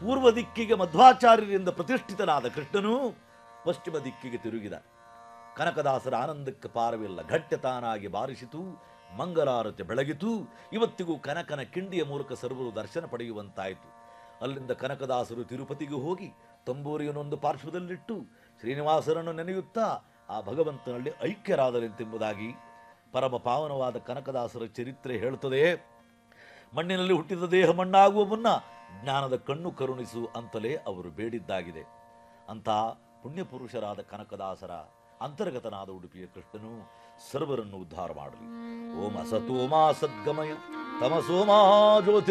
ಪೂರ್ವ ದಿಕ್ಕಿಗೆ ಮಧ್ವಾಚಾರ್ಯರಿಂದ ಪ್ರತಿಷ್ಠಿತನಾದ ಕೃಷ್ಣನು ಪಶ್ಚಿಮ ದಿಕ್ಕಿಗೆ ತಿರುಗಿದ ಕನಕದಾಸರ ಆನಂದಕ್ಕೆ ಪಾರವಿಲ್ಲ ಘಟ್ಟ ತಾನಾಗಿ ಬಾರಿಸಿತು ಮಂಗಲಾರತಿ ಬೆಳಗಿತು ಇವತ್ತಿಗೂ ಕನಕನ ಕಿಂಡಿಯ ಮೂಲಕ ಸರ್ವರು ದರ್ಶನ ಪಡೆಯುವಂತಾಯಿತು ಅಲ್ಲಿಂದ ಕನಕದಾಸರು ತಿರುಪತಿಗೆ ಹೋಗಿ ತಂಬೂರಿಯನ್ನೊಂದು ಪಾರ್ಶ್ವದಲ್ಲಿಟ್ಟು ಶ್ರೀನಿವಾಸರನ್ನು ನೆನೆಯುತ್ತಾ ಆ ಭಗವಂತನಲ್ಲಿ ಐಕ್ಯರಾದರೆಂತೆಂಬುದಾಗಿ ಪರಮ ಪಾವನವಾದ ಕನಕದಾಸರ ಚರಿತ್ರೆ ಹೇಳುತ್ತದೆ ಮಣ್ಣಿನಲ್ಲಿ ಹುಟ್ಟಿದ ದೇಹ ಮಣ್ಣಾಗುವ ಮುನ್ನ ಜ್ಞಾನದ ಕಣ್ಣು ಕರುಣಿಸು ಅಂತಲೇ ಅವರು ಬೇಡಿದ್ದಾಗಿದೆ ಅಂತ ಪುಣ್ಯಪುರುಷರಾದ ಕನಕದಾಸರ ಅಂತರ್ಗತನಾದ ಉಡುಪಿಯ ಕೃಷ್ಣನು ಸರ್ವರನ್ನು ಉದ್ಧಾರ ಮಾಡಲಿ ಓಂ ಅಸತೋಮಾ ಸದ್ಗಮಯ ತಮಸೋಮಾ ಜ್ಯೋತಿ